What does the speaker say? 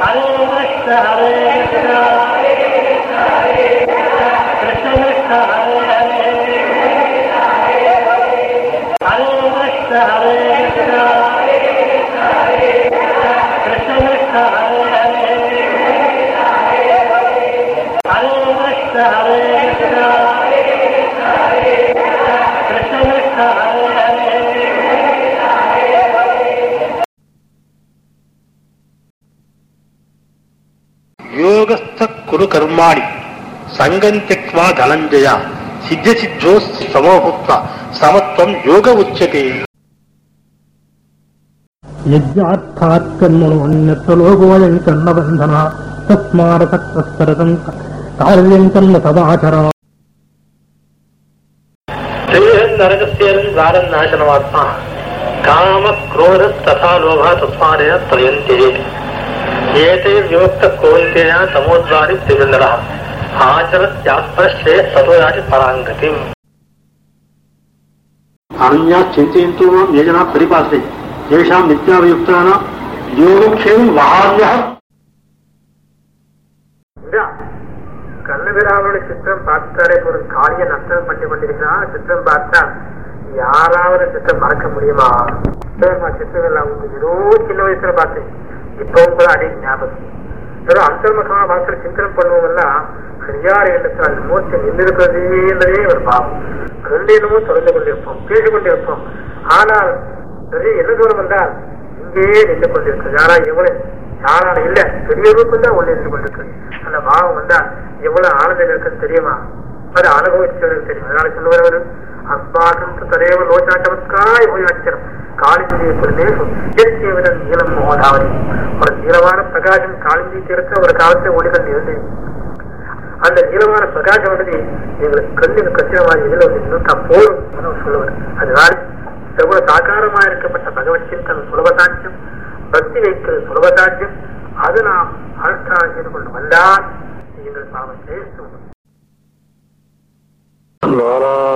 ஹரே கிருஷ்ண ஹரே கிருஷ்ண கிருஷ்ண கிருஷ்ண ஹரே ஹரே ஹரே கிருஷ்ண ஹரே கிருஷ்ண கிருஷ்ண கிருஷ்ண ஹரே ஹரே ஹரே கிருஷ்ண ஹரே கிருஷ்ண கிருஷ்ண கிருஷ்ண ஹரே ஹரே யோகஸ்த குரு கர்மாணி சங்கம் தியக்வா தனஞ்சய சித்த சித்தோ சமோபுக்த சமத்துவம் யோக உச்சதே యజ్ఞార్థాత్ కర్మణు అన్యత్రలోకోయం కర్ణ బంధన తస్మారసక్తరతం కార్యం కర్మ సదాచర தேகன் நரகசேரன் தாரன் நாசனமாத்மா காம क्रोध तथा लोभ तस्मादेन त्रयन्ते एते विमुक्त कौन्तेय तमोद्वारि त्रिविन्दरः आचरत्यात्मश्रे ततो याति पराङ्गतिम् అన్యా చింతయంతో యోజన పరిపాసే ఏషాం నిత్యాభియుక్తాన యోగక్షేమం మహాన్య கண்ணபிராமனுடைய சித்திரம் பார்த்தாலே ஒரு காரிய நஷ்டம் பண்ணி கொண்டிருக்கிறான் சித்திரம் பார்த்தா யாராவது சித்திரம் மறக்க முடியுமா சித்திரம் சித்திரம் எல்லாம் உண்டு ஏதோ சின்ன வயசுல பார்த்தேன் இப்பவும் கூட அதே ஞாபகம் ஏதோ அந்தர்முகமா வாசல் சிந்தனம் பண்ணுவோம்லாம் சரியார இடத்துல அந்த மூர்த்தி நின்றிருக்கிறதே ஒரு பாவம் கண்டினமோ தொடர்ந்து கொண்டிருப்போம் பேசிக் கொண்டிருப்போம் ஆனால் நிறைய என்ன தூரம் வந்தால் இங்கேயே நின்று கொண்டிருக்கு யாரா எவ்வளவு யாரால இல்ல பெரிய ரூபம் தான் ஒண்ணு இருந்து கொண்டிருக்கு அந்த பாவம் வந்தா எவ்வளவு ஆனந்தம் இருக்குன்னு தெரியுமா அது அனுபவிச்சவருக்கு தெரியும் அதனால சொல்லுவார் அஸ்மாகம் ததேவ லோச்சன சமத்காய் உயர்ச்சனம் காளிந்திய பிரதேசம் இயற்கையவிடன் நீளம் மோதாவதி ஒரு நீளமான பிரகாசம் காளிந்தி தீர்க்க ஒரு காலத்தை ஒளிகள் இருந்தது அந்த நீளமான பிரகாசம் வந்து எங்களுக்கு கண்ணுக்கு கச்சிதமாக இதில் வந்து இன்னும் போதும் என்று சொல்லுவார் அதனால் எவ்வளவு சாகாரமாக இருக்கப்பட்ட பகவத் சிந்தன் சுலபசாட்சியம் பக்தி வைக்கிறது சுலபசாட்சியம் அது நாம் அனுஷ்டானம் செய்து கொண்டு வந்தால் எங்கள் பாவம் சேர்த்து நாராயண